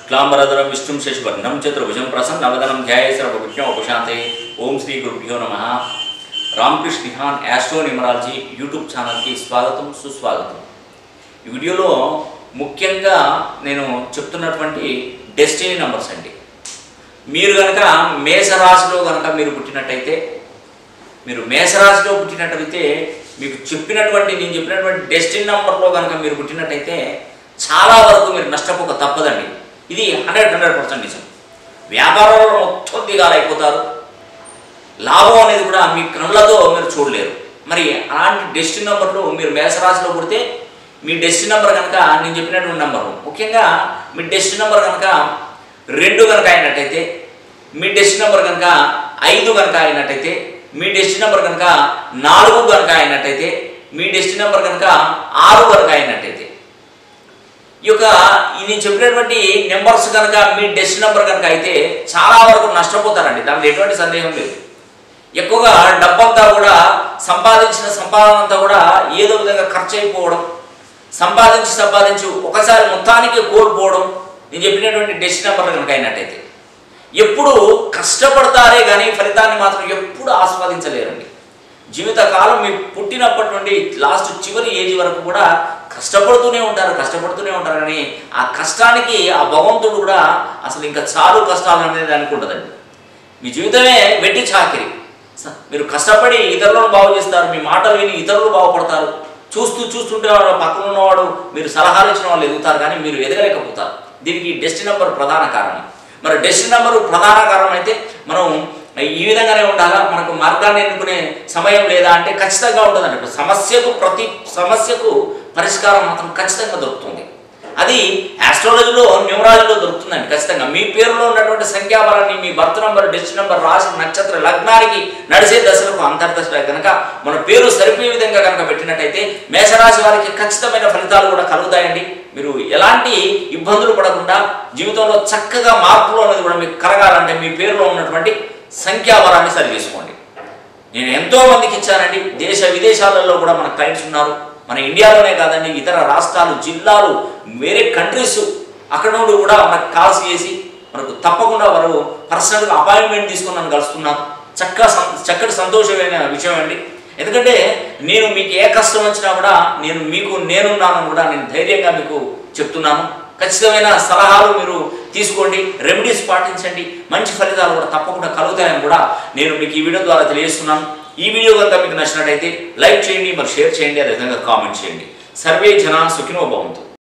శుక్లాంబరధరం విష్ణుం శశివర్ణం చతుర్భుజం ప్రసన్నవదనం ధ్యాయ సర్వభుజ్ఞం ఉపశాంతే ఓం శ్రీ గురుభ్యో నమ Ramakrishna Nihan astro numerology YouTube ఛానల్కి స్వాగతం సుస్వాగతం ఈ వీడియోలో ముఖ్యంగా నేను చెప్తున్నటువంటి డెస్టినీ నంబర్స్ అండి మీరు కనుక మేషరాశిలో కనుక మీరు పుట్టినట్టయితే మీరు మేషరాశిలో పుట్టినట్టయితే మీకు చెప్పినటువంటి నేను చెప్పినటువంటి డెస్టినీ నంబర్లో కనుక మీరు పుట్టినట్టయితే చాలా వరకు మీరు నష్టపోక తప్పదండి ఇది హండ్రెడ్ హండ్రెడ్ పర్సెంట్ నిజం వ్యాపారంలో మొత్తం దిగాలైపోతారు లాభం అనేది కూడా మీ కళ్ళతో మీరు చూడలేరు మరి అలాంటి డెస్టినీ నెంబర్లు మీరు మేషరాశిలో పుడితే మీ డెస్టినీ నెంబర్ కనుక నేను చెప్పినటువంటి నెంబరు ముఖ్యంగా మీ డెస్టినీ నెంబర్ కనుక రెండు కనుక అయినట్టయితే మీ డెస్టినీ నెంబర్ కనుక ఐదు కనుక అయినట్టయితే మీ డెస్టినీ నెంబర్ కనుక నాలుగు కనుక అయినట్టయితే మీ డెస్టినీ నెంబర్ కనుక ఆరు కనుక అయినట్టయితే ఈ యొక్క ఈ నేను చెప్పినటువంటి నెంబర్స్ కనుక మీ డెస్టినీ నెంబర్ కనుక అయితే చాలా వరకు నష్టపోతారండి దాంట్లో ఎటువంటి సందేహం లేదు ఎక్కువగా డబ్బంతా కూడా సంపాదించిన సంపాదన అంతా కూడా ఏదో విధంగా ఖర్చు అయిపోవడం సంపాదించి సంపాదించి ఒకసారి మొత్తానికి కోల్పోవడం నేను చెప్పినటువంటి డెస్టినీ నెంబర్ కనుక అయినట్టయితే ఎప్పుడు కష్టపడతారే కానీ ఫలితాన్ని మాత్రం ఎప్పుడు ఆస్వాదించలేరండి జీవితకాలం మీ పుట్టినప్పటి నుండి లాస్ట్ చివరి ఏజ్ వరకు కూడా కష్టపడుతూనే ఉంటారు కష్టపడుతూనే ఉంటారు కానీ ఆ కష్టానికి ఆ భగవంతుడు కూడా అసలు ఇంకా చాలు కష్టాలు అనేది అనుకుంటుందండి మీ జీవితమే వెట్టి చాకిరి స- మీరు కష్టపడి ఇతరులను బాగు చేస్తారు మీ మాటలు విని ఇతరులు బాగుపడతారు చూస్తూ చూస్తుంటే వాళ్ళ పక్కన ఉన్నవాడు మీరు సలహాలు ఇచ్చిన వాళ్ళు ఎదుగుతారు కానీ మీరు ఎదగలేకపోతారు దీనికి డెస్టినీ నెంబర్ ప్రధాన కారణం మరి డెస్టినీ నెంబర్ ప్రధాన కారణం అయితే మనం ఈ విధంగానే ఉండాలా మనకు మార్గాన్ని ఎన్నుకునే సమయం లేదా అంటే ఖచ్చితంగా ఉంటుందండి ఇప్పుడు సమస్యకు ప్రతి సమస్యకు పరిష్కారం మాత్రం ఖచ్చితంగా దొరుకుతుంది అది ఆస్ట్రాలజీలో న్యూమరాలజీలో దొరుకుతుందండి ఖచ్చితంగా మీ పేరులో ఉన్నటువంటి సంఖ్యాబలాన్ని మీ బర్త్ నంబర్ డెస్టినీ నంబర్ రాశి నక్షత్ర లగ్నానికి నడిచే దశలకు అంతర్దశ కనుక మన పేరు సరిపోయే విధంగా కనుక పెట్టినట్టయితే మేషరాశి వారికి ఖచ్చితమైన ఫలితాలు కూడా కలుగుతాయండి మీరు ఎలాంటి ఇబ్బందులు పడకుండా జీవితంలో చక్కగా మార్పులు అనేది కూడా మీకు కలగాలంటే మీ పేరులో ఉన్నటువంటి సంఖ్యాబలాన్ని సరి చేసుకోండి నేను ఎంతో మందికి ఇచ్చానండి దేశ విదేశాలలో కూడా మన క్లయింట్స్ ఉన్నారు మన ఇండియాలోనే కాదండి ఇతర రాష్ట్రాలు జిల్లాలు వేరే కంట్రీస్ అక్కడ నుండి కూడా మనకు కాల్స్ చేసి మనకు తప్పకుండా వారు పర్సనల్గా అపాయింట్మెంట్ తీసుకుని నన్ను కలుస్తున్నారు చక్కగా సం- చక్కటి సంతోషమైన విషయం అండి ఎందుకంటే నేను మీకు ఏ కష్టం వచ్చినా కూడా నేను మీకు నేనున్నానని కూడా నేను ధైర్యంగా మీకు చెప్తున్నాను ఖచ్చితమైన సలహాలు మీరు తీసుకోండి రెమెడీస్ పాటించండి మంచి ఫలితాలు కూడా తప్పకుండా కలుగుతాయని కూడా నేను మీకు ఈ వీడియో ద్వారా తెలియజేస్తున్నాను ఈ వీడియో కనుక మీకు నచ్చినట్టయితే లైక్ చేయండి మరి షేర్ చేయండి అదేవిధంగా కామెంట్ చేయండి సర్వే జన సుఖినో భవంతు